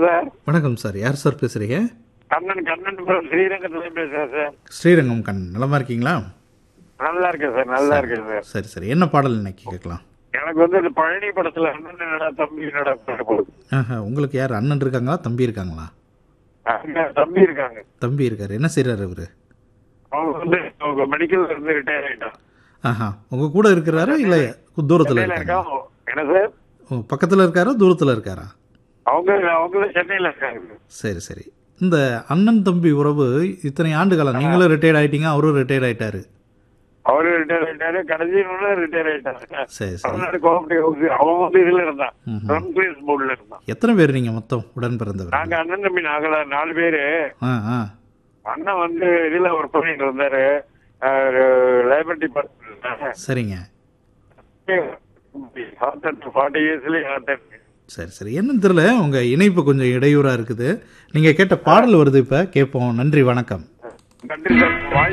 Sir வணக்கம் sir யார் sir பேசுகிறீங்க கண்ணன் கண்ணன் from ஸ்ரீரங்கத்துல பேசுறேன் சார் ஸ்ரீரங்கம் கண் நலமா இருக்கீங்களா நல்லா இருக்கேன் சார் நல்லா இருக்கேன் சார் சரி சரி என்ன பாடல் இன்னைக்கு கேட்கலாம் எனக்கு வந்து இந்த பழனி படத்துல அண்ணன் என்னடா தம்பி என்னடா பாட்டு போகுது ஆஹா உங்களுக்கு யார் அண்ணன் இருக்காங்களா தம்பி இருக்காங்களா அங்க தம்பி இருக்காங்க தம்பி இருக்காரு என்ன செய்கிறாரு அவரு அவங்க வந்து அவங்க மெடிக்கல்ல இருந்து ரிட்டையர் ஆயிட்டான் ஆஹா உங்கள் கூட இருக்கிறாரா இல்லை தூரத்தில் சென்னையில இருக்காங்க இருக்கான் என்ன சார் பக்கத்தில் இருக்காரா தூரத்தில் இருக்காரா அவங்க அவங்க சென்னையில இருக்காங்க சரி சரி இந்த அண்ணன் தம்பி உறவு இத்தனை ஆண்டு காலம் நீங்களும் ரிட்டையர்ட் ஆயிட்டீங்க அவரும் ரிட்டையர்ட் ஆயிட்டாரு அவரு ரிட்டையர் ஆயிட்டாரு கடைசி ரிட்டையர் ஆயிட்டாரு சரி சரி தமிழ்நாடு கோஆபரேட்டிவ் ஹவுஸ் அவன் வந்து இதுல இருந்தான் ம்ஹும். ரன்பிளேஸ் போர்டுல இருந்தான் எத்தனை பேர் நீங்கள் மொத்தம் உடன் பிறந்தவர் நாங்க அண்ணன் தம்பி நாங்கள நாலு பேரு ஆ ஆ அண்ணன் வந்து இதுல ஒர்க் பண்ணிட்டு இருந்தாரு லைப்ரரி டிபார்ட்மெண்ட் சரிங்க ஃபார்ட்டி இயர்ஸ்லயே ஹார்ட் சரி சரி என்னன்னு தெரியல உங்கள் இணைப்பு கொஞ்சம் இடையூறாக இருக்குது நீங்கள் கேட்ட பாடல் வருது இப்போ கேட்போம் நன்றி வணக்கம் நன்றி சார் வாய்ஸ்